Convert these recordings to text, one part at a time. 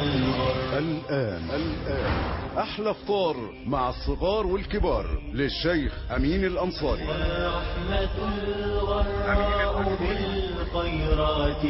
الآن الآن أحلى فطار مع الصغار والكبار للشيخ أمين الأنصاري رحمة الغراء بالخيرات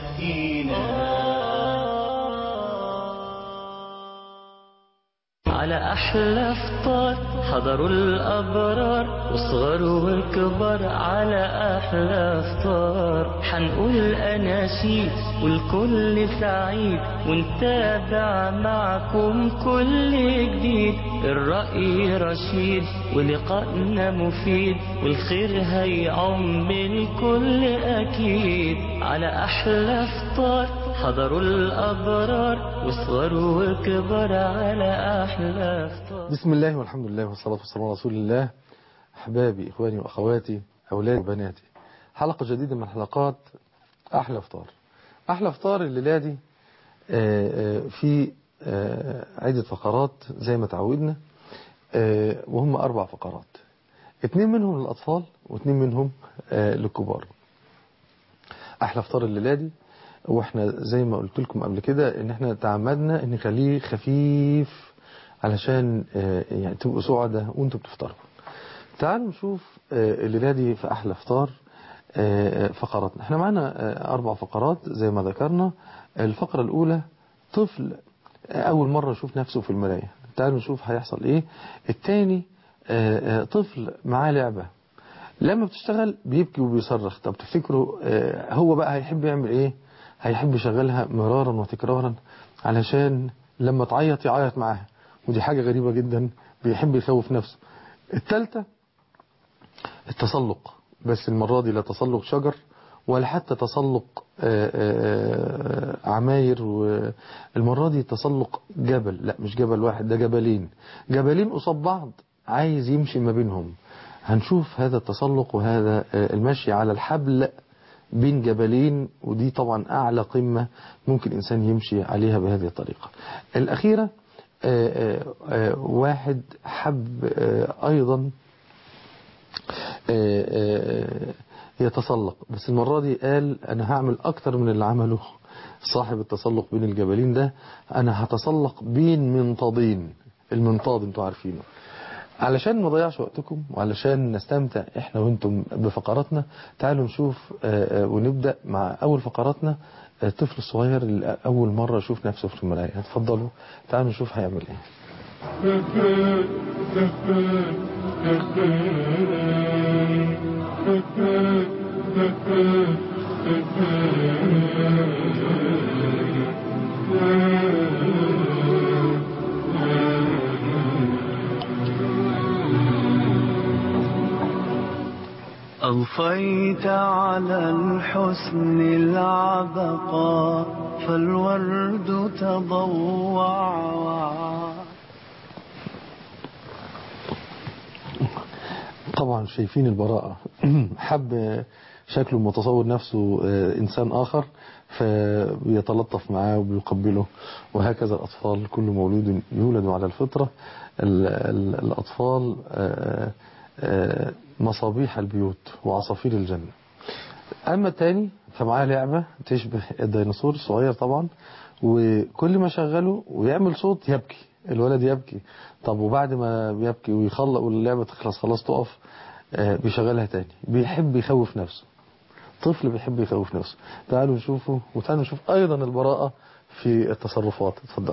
تهدينا على أحلى فطار حضروا الأبرار وصغر وكبر على أحلى فطار حنقول أناشيد والكل سعيد ونتابع معكم كل جديد الرأي رشيد ولقائنا مفيد والخير هيعم الكل أكيد على أحلى فطار حضروا الأبرار وصغروا وكبر على أحلى فطار بسم الله والحمد لله والصلاة والسلام على رسول الله أحبابي إخواني وأخواتي أولادي وبناتي حلقة جديدة من حلقات أحلى فطار أحلى فطار الليلة دي آه، آه، في آه، عدة فقرات زي ما تعودنا وهم أربع فقرات اتنين منهم للأطفال واتنين منهم للكبار أحلى فطار الليلة دي واحنا زي ما قلت لكم قبل كده ان احنا تعمدنا ان نخليه خفيف علشان يعني تبقوا سعداء وانتوا بتفطروا تعالوا نشوف الليلة دي في احلى فطار فقراتنا احنا معانا اربع فقرات زي ما ذكرنا الفقرة الاولى طفل اول مرة يشوف نفسه في المراية تعالوا نشوف هيحصل ايه التاني طفل معاه لعبة لما بتشتغل بيبكي وبيصرخ طب تفتكروا هو بقى هيحب يعمل ايه هيحب يشغلها مرارا وتكرارا علشان لما تعيط يعيط معاها ودي حاجة غريبة جدا بيحب يخوف نفسه التالتة التسلق بس المرة دي لا تسلق شجر ولا حتى تسلق عماير والمرة دي تسلق جبل لا مش جبل واحد ده جبلين جبلين قصاد بعض عايز يمشي ما بينهم هنشوف هذا التسلق وهذا المشي على الحبل بين جبلين ودي طبعا أعلى قمة ممكن إنسان يمشي عليها بهذه الطريقة الأخيرة آآ آآ واحد حب أيضا آآ يتسلق بس المرة دي قال أنا هعمل أكتر من اللي عمله صاحب التسلق بين الجبلين ده أنا هتسلق بين منطادين المنطاد انتوا عارفينه علشان ما نضيعش وقتكم وعلشان نستمتع احنا وانتم بفقراتنا تعالوا نشوف ونبدأ مع اول فقراتنا الطفل الصغير اللي اول مرة يشوف نفسه في المراية اتفضلوا تعالوا نشوف هيعمل ايه أضفيت على الحسن العبقى فالورد تضوع طبعا شايفين البراءة حب شكله متصور نفسه إنسان آخر فبيتلطف معاه وبيقبله وهكذا الأطفال كل مولود يولد على الفطرة الأطفال مصابيح البيوت وعصافير الجنة أما التاني فمعاه لعبة تشبه الديناصور الصغير طبعا وكل ما شغله ويعمل صوت يبكي الولد يبكي طب وبعد ما بيبكي ويخلق واللعبة تخلص خلاص تقف بيشغلها تاني بيحب يخوف نفسه طفل بيحب يخوف نفسه تعالوا نشوفه وتعالوا نشوف أيضا البراءة في التصرفات اتفضل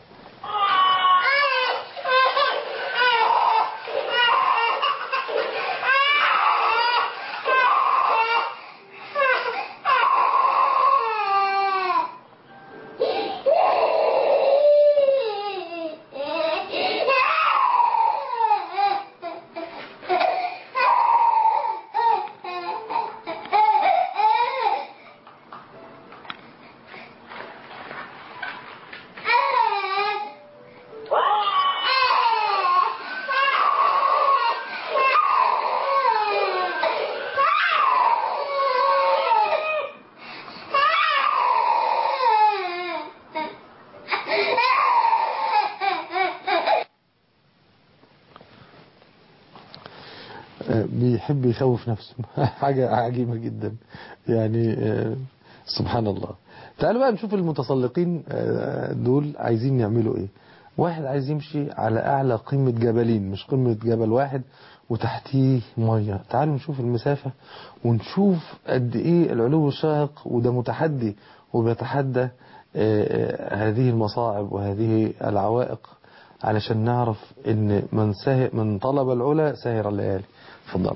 بيحب يخوف نفسه حاجة عجيبة جدا يعني سبحان الله تعالوا بقى نشوف المتسلقين آه، دول عايزين يعملوا ايه واحد عايز يمشي على اعلى قمة جبلين مش قمة جبل واحد وتحتيه مية تعالوا نشوف المسافة ونشوف قد ايه العلو الشاق وده متحدي وبيتحدى آه، آه، هذه المصاعب وهذه العوائق علشان نعرف ان من سهر من طلب العلا سهر الليالي اتفضل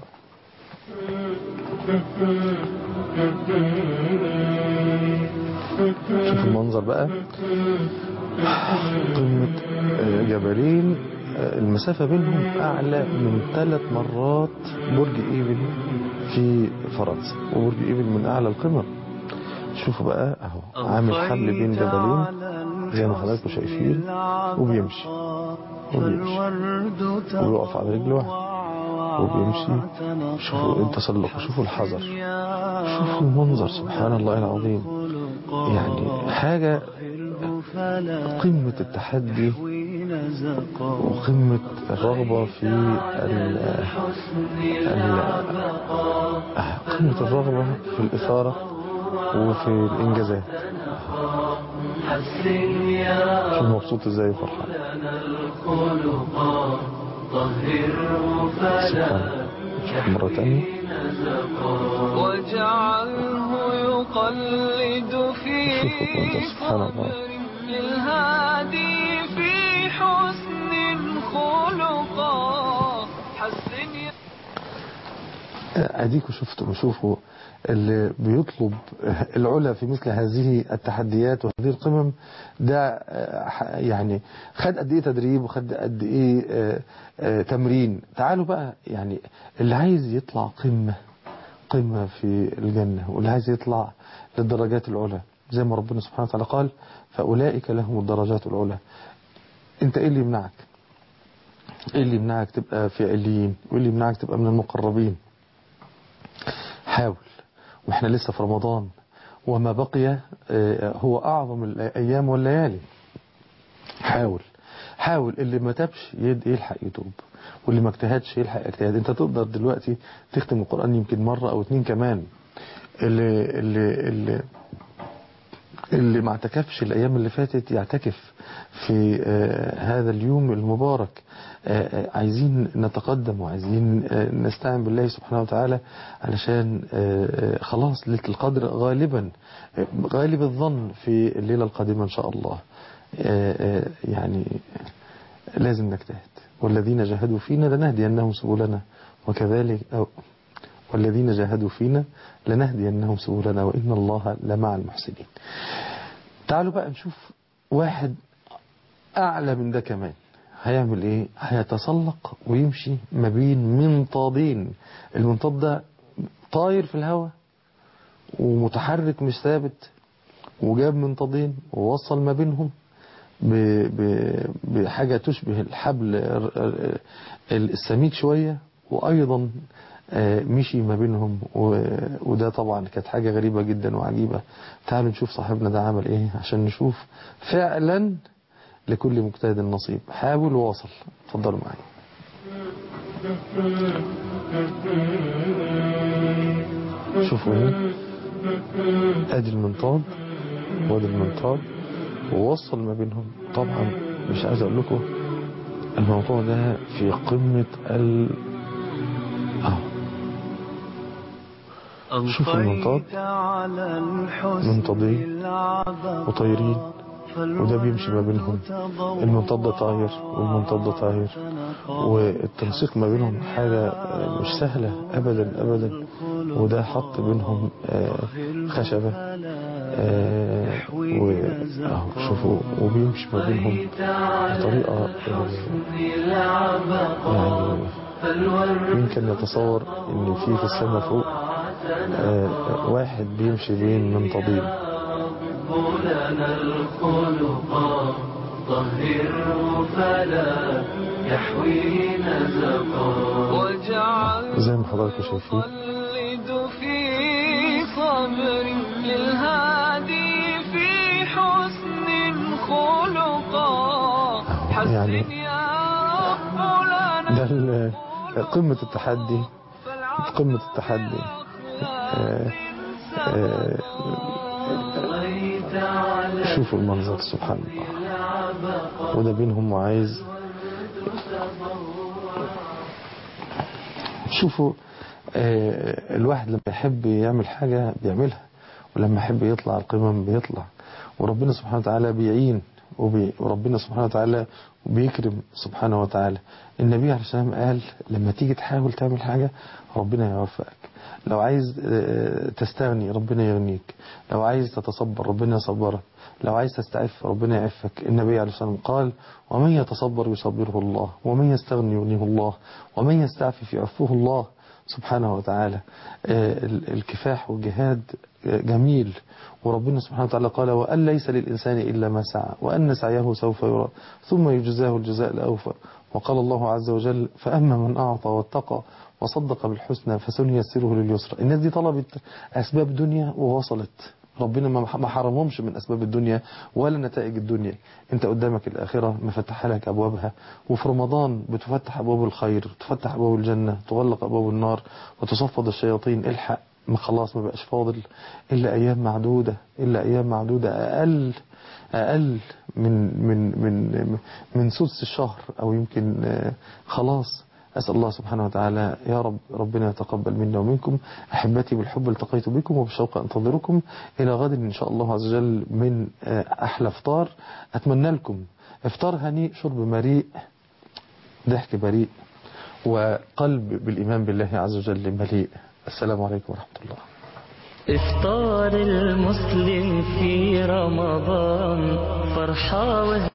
شوف المنظر بقى قمة آه، جبلين آه، المسافة بينهم أعلى من ثلاث مرات برج إيفل في فرنسا وبرج إيفل من أعلى القمم شوفوا بقى أهو عامل حبل بين جبلين زي ما حضراتكم شايفين وبيمشي وبيمشي ويقف على رجل واحد وبيمشي شوفوا التسلق شوفوا الحذر شوفوا المنظر سبحان الله العظيم يعني حاجة قمة التحدي وقمة الرغبة في ال ال آه، قمة الرغبة في الإثارة وفي الإنجازات شوف مبسوط ازاي وفرحان سبحان الله شوف مرة تانية واجعله يقلد في شوفوا المنظر سبحان الله صبر للهادي في حسن خلقا حسن يا اديكوا شفتوا شوفوا اللي بيطلب العلا في مثل هذه التحديات وهذه القمم ده آه، ح- يعني خد قد ايه تدريب وخد قد ايه آه، آه، تمرين تعالوا بقى يعني اللي عايز يطلع قمة قمة في الجنة واللي عايز يطلع للدرجات العلى زي ما ربنا سبحانه وتعالى قال فأولئك لهم الدرجات العلى انت ايه اللي يمنعك ايه اللي يمنعك تبقى في عليين وايه اللي يمنعك تبقى من المقربين حاول واحنا لسه في رمضان وما بقي آه، هو اعظم الايام والليالي حاول حاول اللي ما تابش يد يلحق يتوب واللي ما اجتهدش يلحق يجتهد انت تقدر دلوقتي تختم القرآن يمكن مرة او اتنين كمان اللي اللي اللي اللي ما اعتكفش الايام اللي فاتت يعتكف في آه، هذا اليوم المبارك آه، آه، عايزين نتقدم وعايزين آه، نستعين بالله سبحانه وتعالى علشان آه، آه، خلاص ليلة القدر غالبا آه، غالب الظن في الليلة القادمة ان شاء الله آه، آه، يعني لازم نجتهد والذين جاهدوا فينا لنهدينهم سبلنا وكذلك أو والذين جاهدوا فينا لنهدينهم سبلنا وإن الله لمع المحسنين تعالوا بقى نشوف واحد أعلى من ده كمان هيعمل إيه هيتسلق ويمشي ما بين منطادين المنطاد ده طاير في الهواء ومتحرك مش ثابت وجاب منطادين ووصل ما بينهم ب- ب- بحاجة تشبه الحبل ال- ال- السميك شوية وأيضا آه، مشي ما بينهم و- وده طبعا كانت حاجة غريبة جدا وعجيبة تعالوا نشوف صاحبنا ده عمل ايه عشان نشوف فعلا لكل مجتهد نصيب حاول وواصل اتفضلوا معايا شوفوا هنا ادي المنطاد وادي المنطاد ووصل ما بينهم طبعا مش عايز اقول لكم الموضوع ده في قمة ال اه شوفوا المنطاد منطادين وطايرين وده بيمشي ما بينهم المنطاد ده طاير والمنطاد ده طاير والتنسيق ما بينهم حاجة آه، مش سهلة أبدا أبدا وده حط بينهم آه، خشبة آه، و أهو شوفوا وبيمشي ما بينهم بطريقة آه، يعني يمكن نتصور ان في في السماء فوق آه، آه، واحد بيمشي بين منطادين لنا الخلق طهره فلا يحوي نزقا واجعل زي ما حضراتكم شايفين يقلد في صبر للهادي في حسن خلقا حسن يعني يا رب لنا ده ال- قمة التحدي قمة التحدي آه، آه، شوفوا المنظر سبحان الله وده بينهم وعايز شوفوا آه، الواحد لما يحب يعمل حاجة بيعملها ولما يحب يطلع القمم بيطلع وربنا سبحانه وتعالى بيعين وبي وربنا سبحانه وتعالى بيكرم سبحانه وتعالى النبي عليه الصلاة والسلام قال لما تيجي تحاول تعمل حاجة ربنا يوفقك لو عايز آه، تستغني ربنا يغنيك لو عايز تتصبر ربنا يصبرك لو عايز تستعف ربنا يعفك النبي عليه الصلاة والسلام قال ومن يتصبر يصبره الله ومن يستغني يغنيه الله ومن يستعفف يعفه الله سبحانه وتعالى آه، ال- الكفاح والجهاد آه، جميل وربنا سبحانه وتعالى قال وأن ليس للإنسان إلا ما سعى وأن سعيه سوف يرى ثم يجزاه الجزاء الأوفى وقال الله عز وجل فأما من أعطى واتقى وصدق بالحسنى فسنيسره لليسرى الناس دي طلبت أسباب دنيا ووصلت ربنا ما ما حرمهمش من أسباب الدنيا ولا نتائج الدنيا انت قدامك الآخرة مفتح لك أبوابها وفي رمضان بتفتح أبواب الخير تفتح أبواب الجنة تغلق أبواب النار وتصفد الشياطين الحق ما خلاص ما بقاش فاضل إلا أيام معدودة إلا أيام معدودة أقل أقل من من من من سدس الشهر أو يمكن آه، خلاص أسأل الله سبحانه وتعالى يا رب ربنا يتقبل منا ومنكم أحبتي بالحب التقيت بكم وبالشوق أنتظركم إلى غد إن شاء الله عز وجل من آه، أحلى إفطار أتمنى لكم إفطار هنيء شرب مريء ضحك بريء وقلب بالإيمان بالله عز وجل مليء السلام عليكم ورحمة الله إفطار المسلم في رمضان فرحة